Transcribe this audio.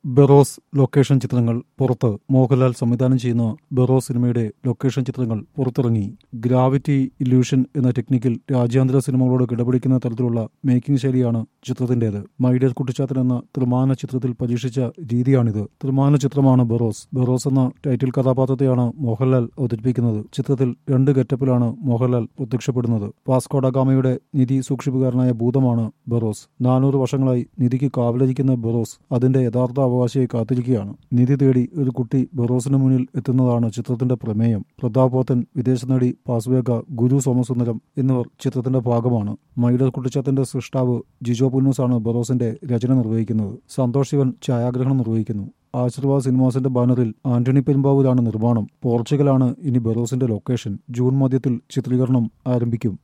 Burroughs location ചിത്രങ്ങൾ പുറത്ത് മോഹൻലാൽ സംവിധാനം ചെയ്യുന്ന ബെറോസ് സിനിമയുടെ ലൊക്കേഷൻ ചിത്രങ്ങൾ പുറത്തിറങ്ങി ഗ്രാവിറ്റി ഇല്യൂഷൻ എന്ന ടെക്നിക്കിൽ രാജ്യാന്തര സിനിമകളോട് കിടപിടിക്കുന്ന തരത്തിലുള്ള മേക്കിംഗ് ശൈലിയാണ് ചിത്രത്തിന്റേത് മൈഡിയർ കുട്ടിച്ചാത്തൻ എന്ന ത്രിമാന ചിത്രത്തിൽ പരീക്ഷിച്ച രീതിയാണിത് ത്രിമാന ചിത്രമാണ് ബെറോസ് ബെറോസ് എന്ന ടൈറ്റിൽ കഥാപാത്രത്തെയാണ് മോഹൻലാൽ അവതരിപ്പിക്കുന്നത് ചിത്രത്തിൽ രണ്ട് ഗെറ്റപ്പിലാണ് മോഹൻലാൽ പ്രത്യക്ഷപ്പെടുന്നത് വാസ്കോഡഗാമയുടെ നിധി സൂക്ഷിപ്പുകാരനായ ഭൂതമാണ് ബെറോസ് നാനൂറ് വർഷങ്ങളായി നിധിക്ക് കാവലിരിക്കുന്ന ബെറോസ് അതിന്റെ യഥാർത്ഥ അവകാശിയെ കാത്തിരിക്കുകയാണ് നിധി തേടി ഒരു കുട്ടി ബെറോസിന് മുന്നിൽ എത്തുന്നതാണ് ചിത്രത്തിന്റെ പ്രമേയം പ്രതാപ് പോത്തൻ വിദേശ നടി പാസ്വേഗ ഗുരു സോമസുന്ദരം എന്നിവർ ചിത്രത്തിന്റെ ഭാഗമാണ് മൈഡർ കുട്ടിച്ചാത്തന്റെ സൃഷ്ടാവ് ജിജോ പുന്നൂസാണ് ബെറോസിന്റെ രചന നിർവഹിക്കുന്നത് സന്തോഷ് ശിവൻ ഛായാഗ്രഹണം നിർവഹിക്കുന്നു ആശീർവാദ് സിനിമാസിന്റെ ബാനറിൽ ആന്റണി പെരുമ്പാവൂരാണ് നിർമ്മാണം പോർച്ചുഗലാണ് ഇനി ബെറോസിന്റെ ലൊക്കേഷൻ ജൂൺ മധ്യത്തിൽ ചിത്രീകരണം ആരംഭിക്കും